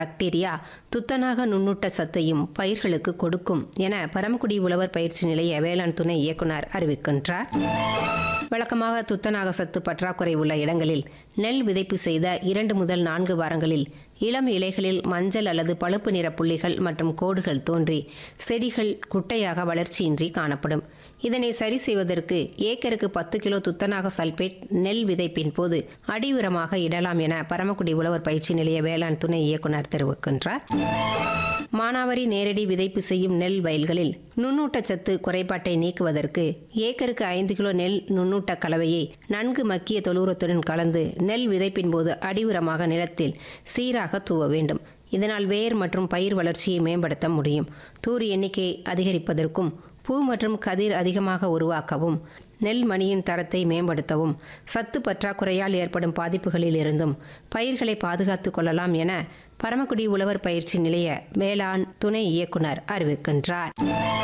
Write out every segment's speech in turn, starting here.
Bacteria துத்தநாக நுண்ணூட்ட சத்தையும் பயிர்களுக்கு கொடுக்கும் என பரமக்குடி உழவர் பயிற்சி நிலைய வேளாண் துணை இயக்குனர் அறிவிக்கின்றார் வழக்கமாக துத்தநாக சத்து பற்றாக்குறை உள்ள இடங்களில் நெல் விதைப்பு செய்த இரண்டு முதல் நான்கு வாரங்களில் இளம் இலைகளில் மஞ்சள் அல்லது பழுப்பு நிற புள்ளிகள் மற்றும் கோடுகள் தோன்றி செடிகள் குட்டையாக வளர்ச்சியின்றி காணப்படும் இதனை சரி செய்வதற்கு ஏக்கருக்கு பத்து கிலோ துத்தநாக சல்பேட் நெல் விதைப்பின் போது அடி உரமாக இடலாம் என பரமக்குடி உழவர் பயிற்சி நிலைய வேளாண் துணை இயக்குனர் தெரிவிக்கின்றார் மானாவாரி நேரடி விதைப்பு செய்யும் நெல் வயல்களில் நுண்ணூட்டச்சத்து குறைபாட்டை நீக்குவதற்கு ஏக்கருக்கு ஐந்து கிலோ நெல் நுண்ணூட்ட கலவையை நன்கு மக்கிய தொழுவுரத்துடன் கலந்து நெல் விதைப்பின் போது அடி உரமாக நிலத்தில் சீராக தூவ வேண்டும் இதனால் வேர் மற்றும் பயிர் வளர்ச்சியை மேம்படுத்த முடியும் தூர் எண்ணிக்கையை அதிகரிப்பதற்கும் பூ மற்றும் கதிர் அதிகமாக உருவாக்கவும் நெல் மணியின் தரத்தை மேம்படுத்தவும் சத்து பற்றாக்குறையால் ஏற்படும் பாதிப்புகளில் இருந்தும் பயிர்களை பாதுகாத்துக் கொள்ளலாம் என பரமக்குடி உழவர் பயிற்சி நிலைய வேளாண் துணை இயக்குனர் அறிவிக்கின்றார்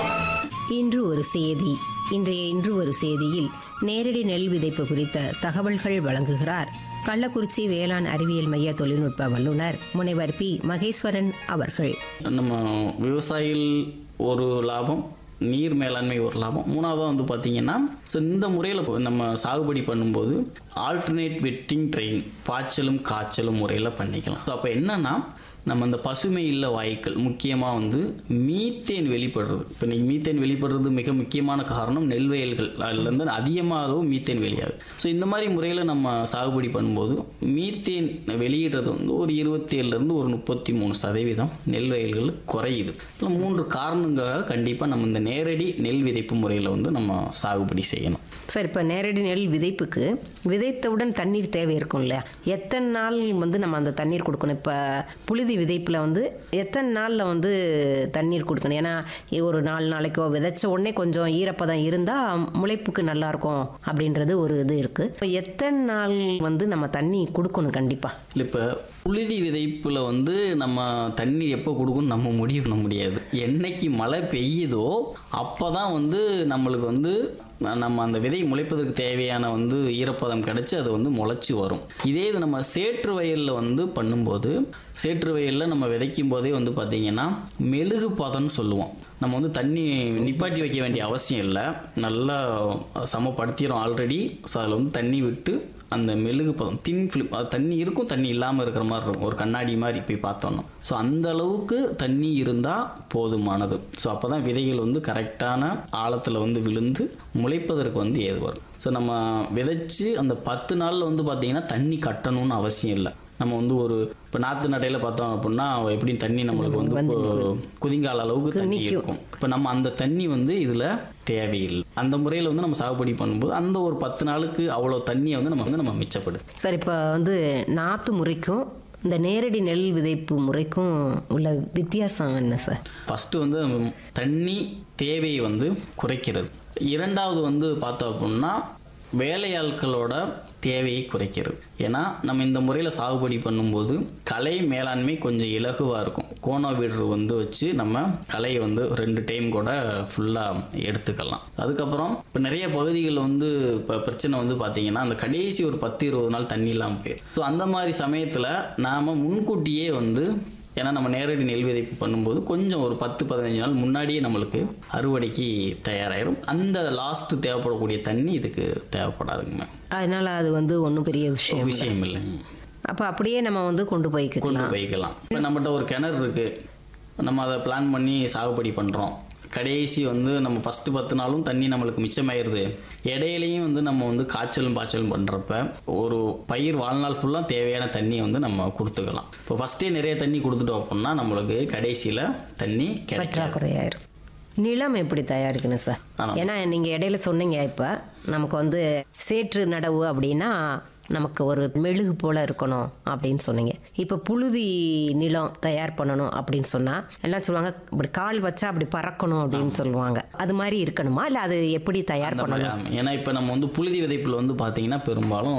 இன்று ஒரு செய்தி இன்றைய இன்று ஒரு செய்தியில் நேரடி நெல் விதைப்பு குறித்த தகவல்கள் வழங்குகிறார் கள்ளக்குறிச்சி வேளாண் அறிவியல் மைய தொழில்நுட்ப வல்லுநர் முனைவர் பி மகேஸ்வரன் அவர்கள் நம்ம விவசாயிகள் ஒரு லாபம் நீர் மேலாண்மை ஒரு லாபம் மூணாவதாக வந்து பார்த்தீங்கன்னா ஸோ இந்த முறையில் நம்ம சாகுபடி பண்ணும்போது ஆல்டர்னேட் வெட்டிங் ட்ரெயின் பாய்ச்சலும் காய்ச்சலும் முறையில் பண்ணிக்கலாம் ஸோ அப்போ என்னன்னா நம்ம அந்த பசுமை இல்ல வாயுக்கள் முக்கியமாக வந்து மீத்தேன் வெளிப்படுறது இப்போ இன்னைக்கு மீத்தேன் வெளிப்படுறது மிக முக்கியமான காரணம் நெல் வயல்கள் அதுலேருந்து அதிகமாகவும் மீத்தேன் வெளியாகுது ஸோ இந்த மாதிரி முறையில் நம்ம சாகுபடி பண்ணும்போது மீத்தேன் வெளியிடுறது வந்து ஒரு இருபத்தேழுலேருந்து ஒரு முப்பத்தி மூணு சதவீதம் நெல் வயல்கள் குறையுது இல்லை மூன்று காரணங்களாக கண்டிப்பாக நம்ம இந்த நேரடி நெல் விதைப்பு முறையில் வந்து நம்ம சாகுபடி செய்யணும் சார் இப்போ நேரடி நெல் விதைப்புக்கு விதைத்தவுடன் தண்ணீர் தேவை இருக்கும் இல்லையா எத்தனை நாள் வந்து நம்ம அந்த தண்ணீர் கொடுக்கணும் இப்போ புழுதி விதைப்பில் வந்து எத்தனை நாளில் வந்து தண்ணீர் கொடுக்கணும் ஏன்னா ஒரு நாலு நாளைக்கோ விதைச்ச உடனே கொஞ்சம் ஈரப்பதம் இருந்தால் முளைப்புக்கு நல்லா இருக்கும் அப்படின்றது ஒரு இது இருக்குது இப்போ எத்தனை நாள் வந்து நம்ம தண்ணி கொடுக்கணும் கண்டிப்பாக இல்லை இப்போ புழுதி விதைப்பில் வந்து நம்ம தண்ணி எப்போ கொடுக்கணும் நம்ம முடிவு பண்ண முடியாது என்னைக்கு மழை பெய்யுதோ அப்போ தான் வந்து நம்மளுக்கு வந்து ந- நம்ம அந்த விதை முளைப்பதற்கு தேவையான வந்து ஈரப்பதம் கிடைச்சி அது வந்து முளைச்சி வரும் இதே இது நம்ம சேற்று வயலில் வந்து பண்ணும்போது சேற்று வயலில் நம்ம விதைக்கும் போதே வந்து பார்த்திங்கன்னா மெழுகு பதம்னு சொல்லுவோம் நம்ம வந்து தண்ணி நிப்பாட்டி வைக்க வேண்டிய அவசியம் இல்லை நல்லா சமப்படுத்திடும் ஆல்ரெடி ஸோ அதில் வந்து தண்ணி விட்டு அந்த மெழுகு பதம் தின் ஃபிலிம் அது தண்ணி இருக்கும் தண்ணி இல்லாமல் இருக்கிற மாதிரி இருக்கும் ஒரு கண்ணாடி மாதிரி போய் பார்த்தோன்னா ஸோ அந்த அளவுக்கு தண்ணி இருந்தால் போதுமானது ஸோ அப்போ தான் விதைகள் வந்து கரெக்டான ஆழத்தில் வந்து விழுந்து முளைப்பதற்கு வந்து ஏது வரும் ஸோ நம்ம விதைச்சு அந்த பத்து நாளில் வந்து பார்த்திங்கன்னா தண்ணி கட்டணும்னு அவசியம் இல்லை நம்ம வந்து ஒரு இப்போ நாற்று நடையில் பார்த்தோம் அப்படின்னா எப்படியும் தண்ணி நம்மளுக்கு வந்து இப்போ குதிங்கால அளவுக்கு தண்ணி இருக்கும் இப்போ நம்ம அந்த தண்ணி வந்து இதில் தேவையில்லை அந்த முறையில் வந்து நம்ம சாகுபடி பண்ணும்போது அந்த ஒரு பத்து நாளுக்கு அவ்வளோ தண்ணியை வந்து நம்ம வந்து நம்ம மிச்சப்படுது சார் இப்போ வந்து நாற்று முறைக்கும் இந்த நேரடி நெல் விதைப்பு முறைக்கும் உள்ள வித்தியாசம் என்ன சார் ஃபஸ்ட்டு வந்து நம்ம தண்ணி தேவையை வந்து குறைக்கிறது இரண்டாவது வந்து பார்த்தோம் அப்படின்னா வேலையாட்களோட தேவையை குறைக்கிறது ஏன்னா நம்ம இந்த முறையில் சாகுபடி பண்ணும்போது கலை மேலாண்மை கொஞ்சம் இலகுவாக இருக்கும் கோண வீடு வந்து வச்சு நம்ம கலையை வந்து ரெண்டு டைம் கூட ஃபுல்லாக எடுத்துக்கலாம் அதுக்கப்புறம் இப்போ நிறைய பகுதிகளில் வந்து இப்போ பிரச்சனை வந்து பார்த்தீங்கன்னா அந்த கடைசி ஒரு பத்து இருபது நாள் தண்ணி இல்லாமல் போயிடும் ஸோ அந்த மாதிரி சமயத்தில் நாம் முன்கூட்டியே வந்து ஏன்னா நம்ம நேரடி நெல் விதைப்பு பண்ணும்போது கொஞ்சம் ஒரு பத்து பதினஞ்சு நாள் முன்னாடியே நம்மளுக்கு அறுவடைக்கு தயாராயிரும் அந்த லாஸ்ட் தேவைப்படக்கூடிய தண்ணி இதுக்கு தேவைப்படாதுங்க மேம் அதனால அது வந்து ஒன்றும் பெரிய விஷயம் விஷயம் இல்லைங்க அப்போ அப்படியே நம்ம வந்து கொண்டு போய்க்கலாம் கொண்டு போய்க்கலாம் இப்போ நம்மகிட்ட ஒரு கிணறு இருக்கு நம்ம அதை பிளான் பண்ணி சாகுபடி பண்ணுறோம் கடைசி வந்து நம்ம ஃபஸ்ட்டு பத்து நாளும் தண்ணி நம்மளுக்கு மிச்சமாயிருது இடையிலையும் வந்து நம்ம வந்து காய்ச்சலும் பாய்ச்சலும் பண்ணுறப்ப ஒரு பயிர் வாழ்நாள் ஃபுல்லாக தேவையான தண்ணியை வந்து நம்ம கொடுத்துக்கலாம் இப்போ ஃபஸ்ட்டே நிறைய தண்ணி கொடுத்துட்டோம் அப்படின்னா நம்மளுக்கு கடைசியில் தண்ணி கிடைக்கும் பற்றாக்குறையாயிரும் நிலம் எப்படி தயாரிக்கணும் சார் ஆமா. ஏன்னா நீங்கள் இடையில சொன்னீங்க இப்போ நமக்கு வந்து சேற்று நடவு அப்படின்னா நமக்கு ஒரு மெழுகு போல இருக்கணும் அப்படின்னு சொன்னீங்க இப்போ புழுதி நிலம் தயார் பண்ணணும் அப்படின்னு சொன்னால் எல்லாம் சொல்லுவாங்க இப்படி கால் வச்சா அப்படி பறக்கணும் அப்படின்னு சொல்லுவாங்க அது மாதிரி இருக்கணுமா இல்லை அது எப்படி தயார் அந்த மாதிரி பண்ணணும் ஆமாம். ஏன்னா இப்போ நம்ம வந்து புழுதி விதைப்பில் வந்து பார்த்தீங்கன்னா பெரும்பாலும்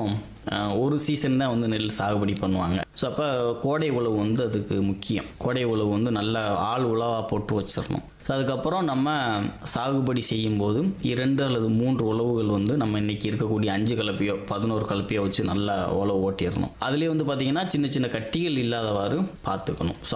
அஹ், ஒரு சீசன் தான் வந்து நெல் சாகுபடி பண்ணுவாங்க ஸோ அப்போ கோடை உழவு வந்து அதுக்கு முக்கியம் கோடை உழவு வந்து நல்ல ஆள் உழவாக போட்டு வச்சிடணும் ஸோ அதுக்கப்புறம் நம்ம சாகுபடி செய்யும்போது இரண்டு அல்லது மூன்று உழவுகள் வந்து நம்ம இன்னைக்கு இருக்கக்கூடிய அஞ்சு கலப்பையோ பதினோரு கலப்பையோ வச்சு நல்லா உழவு ஓட்டிடணும் அதுலேயே வந்து பார்த்திங்கன்னா சின்ன சின்ன கட்டிகள் இல்லாதவாறு பார்த்துக்கணும் ஸோ